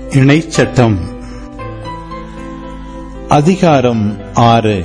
இணைச்சட்டம் அதிகாரம் ஆறு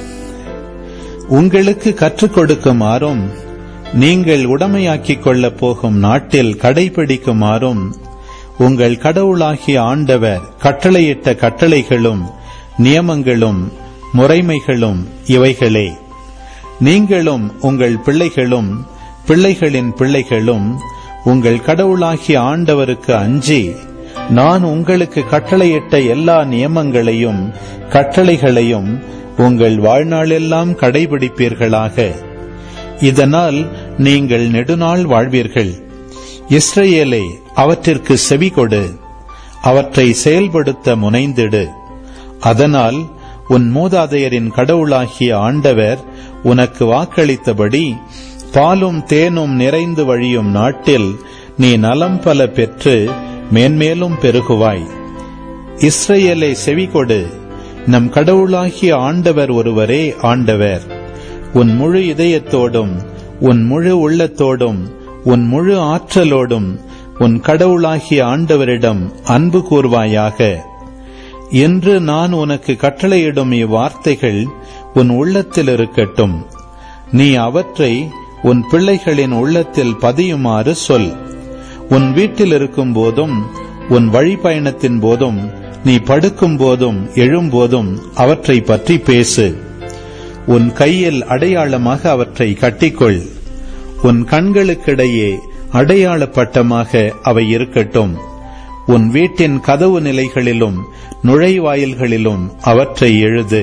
உங்களுக்கு கற்றுக் கொடுக்குமாறும் நீங்கள் உடமையாக்கிக் கொள்ளப் போகும் நாட்டில் கடைபிடிக்குமாறும் உங்கள் கடவுளாகிய ஆண்டவர் கட்டளையிட்ட கட்டளைகளும் நியமங்களும் முறைமைகளும் இவைகளே நீங்களும் உங்கள் பிள்ளைகளும் பிள்ளைகளின் பிள்ளைகளும் உங்கள் கடவுளாகிய ஆண்டவருக்கு அஞ்சி நான் உங்களுக்கு கட்டளையிட்ட எல்லா நியமங்களையும் கட்டளைகளையும் உங்கள் வாழ்நாளெல்லாம் கடைபிடிப்பீர்களாக இதனால் நீங்கள் நெடுநாள் வாழ்வீர்கள் இஸ்ரேலே அவற்றிற்கு செவி கொடு அவற்றை செயல்படுத்த முனைந்திடு அதனால் உன் மூதாதையரின் கடவுளாகிய ஆண்டவர் உனக்கு வாக்களித்தபடி பாலும் தேனும் நிறைந்து வழியும் நாட்டில் நீ நலம் பல பெற்று மேன்மேலும் பெருகுவாய் இஸ்ரேலை செவிகொடு நம் கடவுளாகிய ஆண்டவர் ஒருவரே ஆண்டவர் உன் முழு இதயத்தோடும் உன் முழு உள்ளத்தோடும் உன் முழு ஆற்றலோடும் உன் கடவுளாகிய ஆண்டவரிடம் அன்பு கூர்வாயாக என்று நான் உனக்கு கட்டளையிடும் இவ்வார்த்தைகள் உன் உள்ளத்தில் இருக்கட்டும் நீ அவற்றை உன் பிள்ளைகளின் உள்ளத்தில் பதியுமாறு சொல் உன் வீட்டில் இருக்கும் போதும் உன் வழிபயணத்தின் போதும் நீ படுக்கும் போதும் எழும்போதும் அவற்றை பற்றி பேசு உன் கையில் அடையாளமாக அவற்றை கட்டிக்கொள் உன் கண்களுக்கிடையே அடையாள பட்டமாக அவை இருக்கட்டும் உன் வீட்டின் கதவு நிலைகளிலும் நுழைவாயில்களிலும் அவற்றை எழுது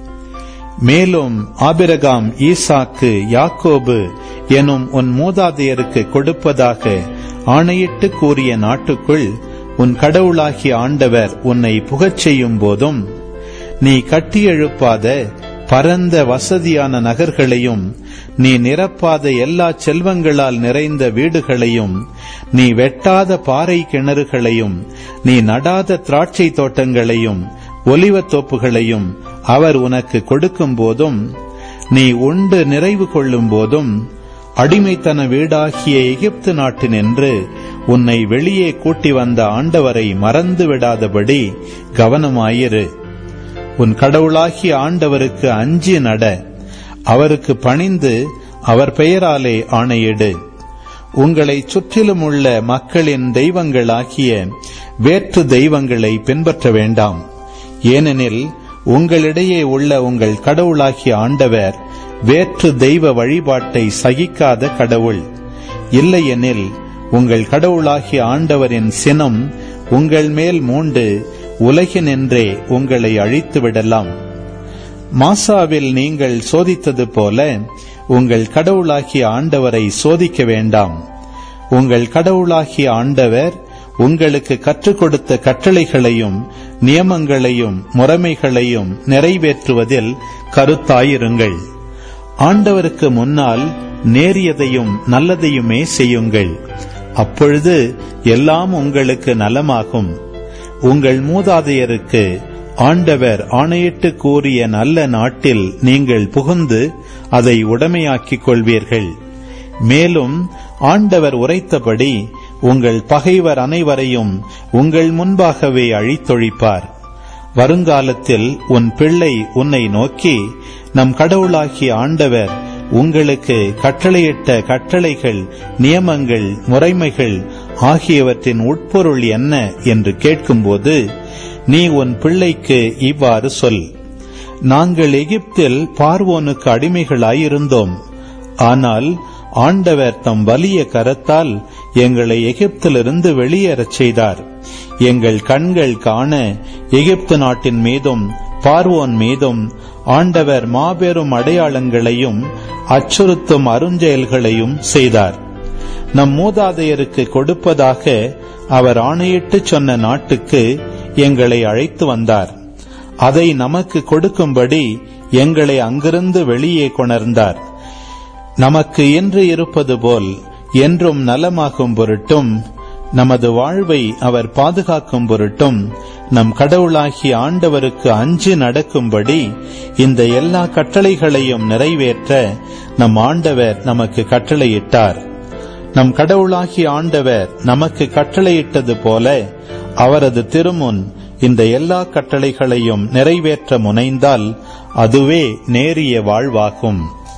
மேலும் ஆபிரகாம் ஈசாக்கு யாக்கோபு எனும் உன் மூதாதையருக்கு கொடுப்பதாக ஆணையிட்டு கூறிய நாட்டுக்குள் உன் கடவுளாகிய ஆண்டவர் உன்னை புகச் செய்யும் போதும் நீ கட்டியெழுப்பாத பரந்த வசதியான நகர்களையும் நீ நிரப்பாத எல்லா செல்வங்களால் நிறைந்த வீடுகளையும் நீ வெட்டாத பாறை கிணறுகளையும் நீ நடாத திராட்சை தோட்டங்களையும் ஒலிவத் தோப்புகளையும் அவர் உனக்கு கொடுக்கும் போதும் நீ உண்டு நிறைவு கொள்ளும் போதும் அடிமைத்தன வீடாகிய எகிப்து நாட்டினின்று உன்னை வெளியே கூட்டி வந்த ஆண்டவரை மறந்து விடாதபடி கவனமாயிரு உன் கடவுளாகிய ஆண்டவருக்கு அஞ்சி நட அவருக்கு பணிந்து அவர் பெயராலே ஆணையிடு உங்களை சுற்றிலும் உள்ள மக்களின் தெய்வங்களாகிய வேற்று தெய்வங்களை பின்பற்ற வேண்டாம் ஏனெனில் உங்களிடையே உள்ள உங்கள் கடவுளாகிய ஆண்டவர் வேற்று தெய்வ வழிபாட்டை சகிக்காத கடவுள் இல்லையெனில் உங்கள் கடவுளாகிய ஆண்டவரின் சினம் உங்கள் மேல் மூண்டு உலகினின்றே உங்களை அழித்து விடலாம் மாசாவில் நீங்கள் சோதித்தது போல உங்கள் கடவுளாகிய ஆண்டவரை சோதிக்க வேண்டாம் உங்கள் கடவுளாகிய ஆண்டவர் உங்களுக்கு கற்றுக் கொடுத்த கட்டளைகளையும் நியமங்களையும் முறைமைகளையும் நிறைவேற்றுவதில் கருத்தாயிருங்கள் ஆண்டவருக்கு முன்னால் நேரியதையும் நல்லதையுமே செய்யுங்கள் அப்பொழுது எல்லாம் உங்களுக்கு நலமாகும் உங்கள் மூதாதையருக்கு ஆண்டவர் ஆணையிட்டு கூறிய நல்ல நாட்டில் நீங்கள் புகுந்து அதை உடமையாக்கிக் கொள்வீர்கள் மேலும் ஆண்டவர் உரைத்தபடி உங்கள் பகைவர் அனைவரையும் உங்கள் முன்பாகவே அழித்தொழிப்பார் வருங்காலத்தில் உன் பிள்ளை உன்னை நோக்கி நம் கடவுளாகிய ஆண்டவர் உங்களுக்கு கட்டளையிட்ட கட்டளைகள் நியமங்கள் முறைமைகள் ஆகியவற்றின் உட்பொருள் என்ன என்று கேட்கும்போது நீ உன் பிள்ளைக்கு இவ்வாறு சொல் நாங்கள் எகிப்தில் பார்வோனுக்கு அடிமைகளாயிருந்தோம் ஆனால் ஆண்டவர் தம் வலிய கரத்தால் எங்களை எகிப்திலிருந்து வெளியேறச் செய்தார் எங்கள் கண்கள் காண எகிப்து நாட்டின் மீதும் பார்வோன் மீதும் ஆண்டவர் மாபெரும் அடையாளங்களையும் அச்சுறுத்தும் அருஞ்செயல்களையும் செய்தார் நம் மூதாதையருக்கு கொடுப்பதாக அவர் ஆணையிட்டு சொன்ன நாட்டுக்கு எங்களை அழைத்து வந்தார் அதை நமக்கு கொடுக்கும்படி எங்களை அங்கிருந்து வெளியே கொணர்ந்தார் நமக்கு இன்று இருப்பது போல் என்றும் நலமாகும் பொருட்டும் நமது வாழ்வை அவர் பாதுகாக்கும் பொருட்டும் நம் கடவுளாகிய ஆண்டவருக்கு அஞ்சு நடக்கும்படி இந்த எல்லா கட்டளைகளையும் நிறைவேற்ற நம் ஆண்டவர் நமக்கு கட்டளையிட்டார் நம் கடவுளாகிய ஆண்டவர் நமக்கு கட்டளையிட்டது போல அவரது திருமுன் இந்த எல்லா கட்டளைகளையும் நிறைவேற்ற முனைந்தால் அதுவே நேரிய வாழ்வாகும்